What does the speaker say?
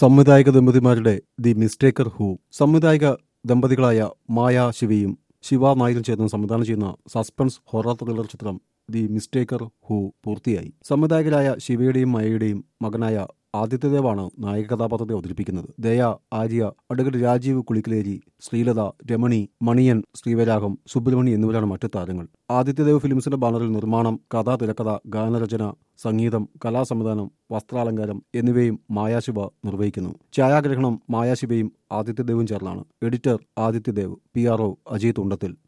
സംവിധായക ദമ്പതിമാരുടെ the mistaker who സംവിധായക ദമ്പതികളായ മായ ശിവയും ശിവ നായരും ചേർന്ന് സംവിധാനം ചെയ്യുന്ന സസ്പെൻസ് ഹൊറർ ത്രില്ലർ ചിത്രം ദി മിസ്റ്റേക്കർ ഹൂ പൂർത്തിയായി സംവിധായകരായ ശിവയുടെയും മായയുടെയും മകനായ ആദിത്യദേവാണ് നായക കഥാപാത്രത്തെ അവതരിപ്പിക്കുന്നത് ദയ ആര്യ അഡ്വക്കേറ്റ് രാജീവ് കുളിക്കലേരി ശ്രീലത രമണി മണിയൻ ശ്രീവരാഗം സുബ്രഹ്മണി എന്നിവരാണ് മറ്റു താരങ്ങൾ ആദിത്യദേവ് ഫിലിംസിന്റെ ബാനറിൽ നിർമ്മാണം കഥ തിരക്കഥ ഗാനരചന സംഗീതം കലാസംവിധാനം വസ്ത്രാലങ്കാരം എന്നിവയും മായാശിവ നിർവഹിക്കുന്നു ഛായാഗ്രഹണം മായാശിവയും ആദിത്യദേവും ചേർന്നാണ് editor Adithyadev P R O Ajay തുണ്ടത്തിൽ